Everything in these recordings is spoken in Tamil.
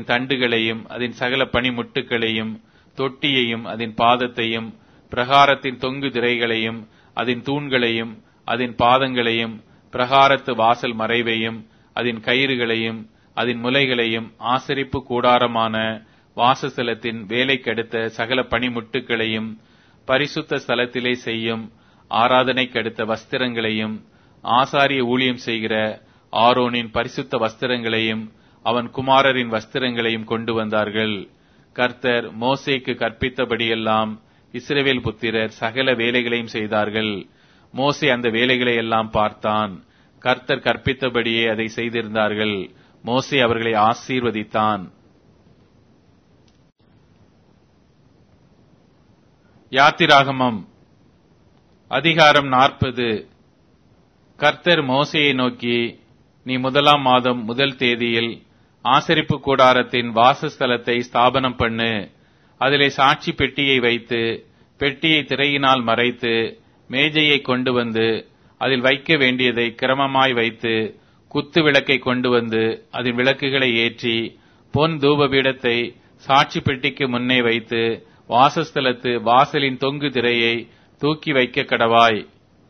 தண்டுகளையும் அதன் சகல பனிமுட்டுகளையும் தொட்டியையும் அதன் பாதத்தையும் பிரகாரத்தின் தொங்கு திரைகளையும் அதன் தூண்களையும் அதன் பாதங்களையும் பிரகாரத்து வாசல் மறைவையும் அதன் கயிறுகளையும் அதன் முலைகளையும் ஆசரிப்பு கூடாரமான வாசஸ்தலத்தின் வேலைக்கடுத்த சகல பனிமுட்டுகளையும் பரிசுத்த ஸ்தலத்திலே செய்யும் ஆராதனைக்கடுத்த வஸ்திரங்களையும் ஆசாரிய ஊழியம் செய்கிற ஆரோனின் பரிசுத்த வஸ்திரங்களையும் அவன் குமாரரின் வஸ்திரங்களையும் கொண்டு வந்தார்கள் கர்த்தர் மோசேக்கு கற்பித்தபடியெல்லாம் இஸ்ரவேல் புத்திரர் சகல வேலைகளையும் செய்தார்கள் மோசே அந்த வேலைகளை எல்லாம் பார்த்தான் கர்த்தர் கற்பித்தபடியே அதை செய்திருந்தார்கள் மோசே அவர்களை ஆசீர்வதித்தான் யாத்திராகமம் அதிகாரம் நாற்பது கர்த்தர் மோசையை நோக்கி நீ முதலாம் மாதம் முதல் தேதியில் ஆசரிப்பு கூடாரத்தின் வாசஸ்தலத்தை ஸ்தாபனம் பண்ணு அதிலே சாட்சி பெட்டியை வைத்து பெட்டியை திரையினால் மறைத்து மேஜையை கொண்டு வந்து அதில் வைக்க வேண்டியதை கிரமமாய் வைத்து குத்து விளக்கை கொண்டு வந்து அதன் விளக்குகளை ஏற்றி பொன் தூபபீடத்தை சாட்சி பெட்டிக்கு முன்னே வைத்து வாசஸ்தலத்து வாசலின் தொங்கு திரையை தூக்கி வைக்க கடவாய்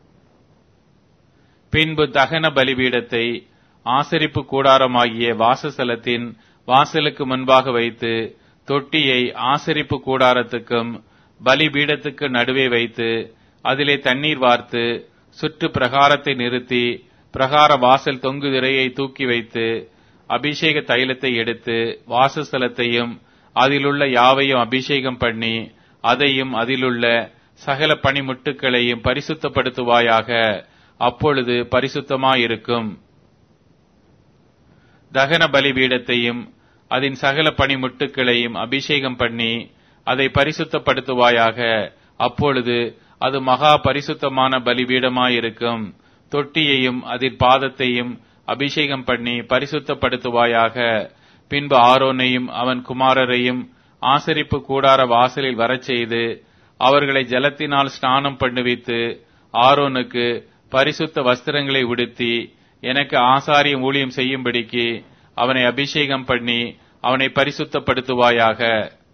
பின்பு தகன பலிபீடத்தை ஆசரிப்பு கூடாரமாகிய வாசஸ்தலத்தின் வாசலுக்கு முன்பாக வைத்து தொட்டியை ஆசரிப்பு கூடாரத்துக்கும் பலிபீடத்துக்கு நடுவே வைத்து அதிலே தண்ணீர் வார்த்து சுற்று பிரகாரத்தை நிறுத்தி பிரகார வாசல் தொங்கு திரையை தூக்கி வைத்து அபிஷேக தைலத்தை எடுத்து வாசஸ்தலத்தையும் அதிலுள்ள யாவையும் அபிஷேகம் பண்ணி அதையும் அதிலுள்ள சகல பனிமுட்டுக்களையும் பரிசுத்தப்படுத்துவாயாக அப்பொழுது பரிசுத்தமாயிருக்கும் தகன பலிபீடத்தையும் அதன் சகல பனிமுட்டுக்களையும் அபிஷேகம் பண்ணி அதை பரிசுத்தப்படுத்துவாயாக அப்பொழுது அது மகா பரிசுத்தமான பலிபீடமாயிருக்கும் தொட்டியையும் அதன் பாதத்தையும் அபிஷேகம் பண்ணி பரிசுத்தப்படுத்துவாயாக பின்பு ஆரோனையும் அவன் குமாரரையும் ஆசரிப்பு கூடார வாசலில் வரச் செய்து அவர்களை ஜலத்தினால் ஸ்நானம் பண்ணுவித்து ஆரோனுக்கு பரிசுத்த வஸ்திரங்களை உடுத்தி எனக்கு ஆசாரியம் ஊழியம் செய்யும்படிக்கு அவனை அபிஷேகம் பண்ணி அவனை பரிசுத்தப்படுத்துவாயாக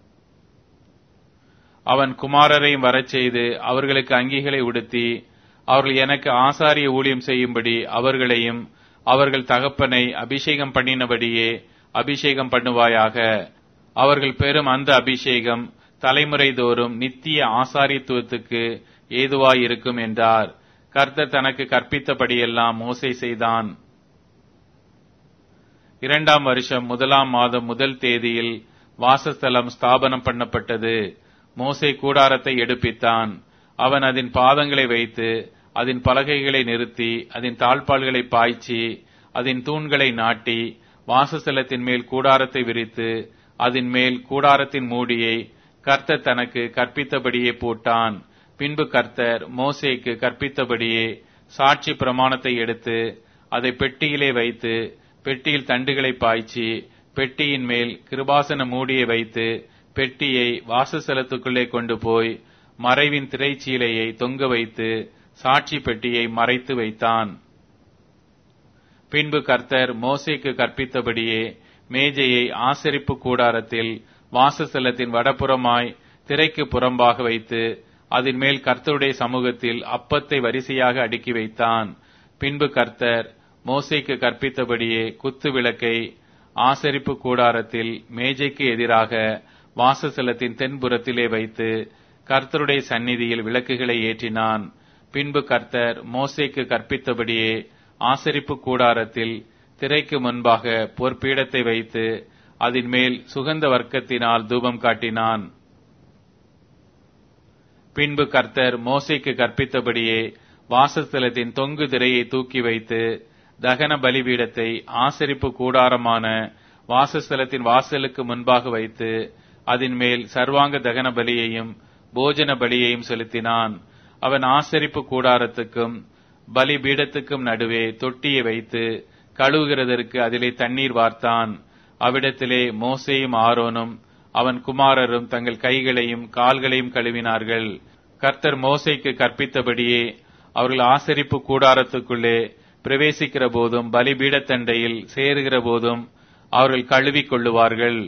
அவன் குமாரரையும் வரச் செய்து அவர்களுக்கு அங்கிகளை உடுத்தி அவர்கள் எனக்கு ஆசாரிய ஊழியம் செய்யும்படி அவர்களையும் அவர்கள் தகப்பனை அபிஷேகம் பண்ணினபடியே அபிஷேகம் பண்ணுவாயாக அவர்கள் பெறும் அந்த அபிஷேகம் தலைமுறை தோறும் நித்திய ஆசாரித்துவத்துக்கு ஏதுவாயிருக்கும் என்றார் கர்த்தர் தனக்கு கற்பித்தபடியெல்லாம் மோசை செய்தான் இரண்டாம் வருஷம் முதலாம் மாதம் முதல் தேதியில் வாசஸ்தலம் ஸ்தாபனம் பண்ணப்பட்டது மோசை கூடாரத்தை எடுப்பித்தான் அவன் அதன் பாதங்களை வைத்து அதன் பலகைகளை நிறுத்தி அதன் தாழ்பால்களை பாய்ச்சி அதன் தூண்களை நாட்டி வாசஸ்தலத்தின் மேல் கூடாரத்தை விரித்து அதன் மேல் கூடாரத்தின் மூடியை கர்த்தர் தனக்கு கற்பித்தபடியே போட்டான் பின்பு கர்த்தர் மோசேக்கு கற்பித்தபடியே சாட்சி பிரமாணத்தை எடுத்து அதை பெட்டியிலே வைத்து பெட்டியில் தண்டுகளை பாய்ச்சி பெட்டியின் மேல் கிருபாசன மூடியை வைத்து பெட்டியை வாசஸ்தலத்துக்குள்ளே கொண்டு போய் மறைவின் திரைச்சீலையை தொங்க வைத்து சாட்சி பெட்டியை மறைத்து வைத்தான் பின்பு கர்த்தர் மோசேக்கு கற்பித்தபடியே மேஜையை ஆசரிப்பு கூடாரத்தில் வாசஸ்தலத்தின் வடபுறமாய் திரைக்கு புறம்பாக வைத்து அதன் மேல் கர்த்தருடைய சமூகத்தில் அப்பத்தை வரிசையாக அடுக்கி வைத்தான் பின்பு கர்த்தர் மோசைக்கு கற்பித்தபடியே குத்து விளக்கை ஆசரிப்பு கூடாரத்தில் மேஜைக்கு எதிராக வாசஸ்தலத்தின் தென்புறத்திலே வைத்து கர்த்தருடைய சந்நிதியில் விளக்குகளை ஏற்றினான் பின்பு கர்த்தர் மோசேக்கு கற்பித்தபடியே ஆசரிப்பு கூடாரத்தில் திரைக்கு முன்பாக பொற்பீடத்தை வைத்து அதன் மேல் சுகந்த வர்க்கத்தினால் தூபம் காட்டினான் பின்பு கர்த்தர் மோசைக்கு கற்பித்தபடியே வாசஸ்தலத்தின் தொங்கு திரையை தூக்கி வைத்து தகன பலிபீடத்தை ஆசரிப்பு கூடாரமான வாசஸ்தலத்தின் வாசலுக்கு முன்பாக வைத்து அதன் மேல் சர்வாங்க தகன பலியையும் போஜன பலியையும் செலுத்தினான் அவன் ஆசரிப்பு கூடாரத்துக்கும் பலிபீடத்துக்கும் நடுவே தொட்டியை வைத்து கழுவுகிறதற்கு அதிலே தண்ணீர் வார்த்தான் அவ்விடத்திலே மோசேயும் ஆரோனும் அவன் குமாரரும் தங்கள் கைகளையும் கால்களையும் கழுவினார்கள் கர்த்தர் மோசைக்கு கற்பித்தபடியே அவர்கள் ஆசரிப்பு கூடாரத்துக்குள்ளே பிரவேசிக்கிற போதும் பலிபீடத்தண்டையில் சேருகிற போதும் அவர்கள் கழுவிக் கொள்ளுவார்கள்